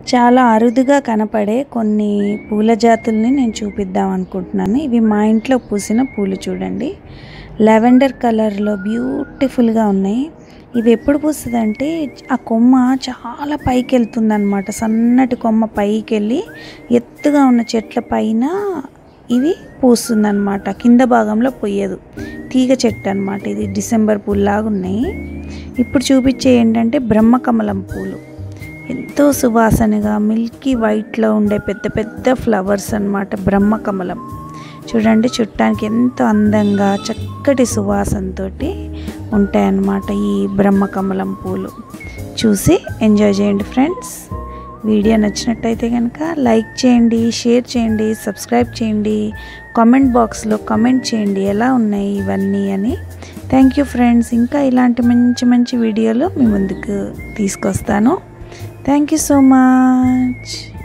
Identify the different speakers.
Speaker 1: చాలా అరుదుగా కనపడే కొన్ని పూల జాతుల్ని నేను చూపిద్దాం అనుకుంటున్నాను ఇవి మా ఇంట్లో పూసిన పూలు చూడండి లెవెండర్ కలర్లో బ్యూటిఫుల్గా ఉన్నాయి ఇవి ఎప్పుడు పూస్తుందంటే ఆ కొమ్మ చాలా పైకి వెళ్తుంది అనమాట సన్నటి కొమ్మ పైకి వెళ్ళి ఎత్తుగా ఉన్న చెట్ల పైన ఇవి పూస్తుందన్నమాట కింద భాగంలో పోయేదు తీగ చెట్టు అనమాట ఇది డిసెంబర్ పూల్లాగా ఉన్నాయి ఇప్పుడు చూపించే ఏంటంటే బ్రహ్మకమలం పూలు ఎంతో సువాసనగా మిల్కీ వైట్లో ఉండే పెద్ద పెద్ద ఫ్లవర్స్ అన్నమాట బ్రహ్మకమలం చూడండి చుట్టానికి ఎంతో అందంగా చక్కటి సువాసనతో ఉంటాయన్నమాట ఈ బ్రహ్మకమలం పూలు చూసి ఎంజాయ్ చేయండి ఫ్రెండ్స్ వీడియో నచ్చినట్టయితే కనుక లైక్ చేయండి షేర్ చేయండి సబ్స్క్రైబ్ చేయండి కామెంట్ బాక్స్లో కామెంట్ చేయండి ఎలా ఉన్నాయి ఇవన్నీ అని థ్యాంక్ యూ ఫ్రెండ్స్ ఇంకా ఇలాంటి మంచి మంచి వీడియోలు మీ ముందుకు తీసుకొస్తాను థ్యాంక్ యూ సో మచ్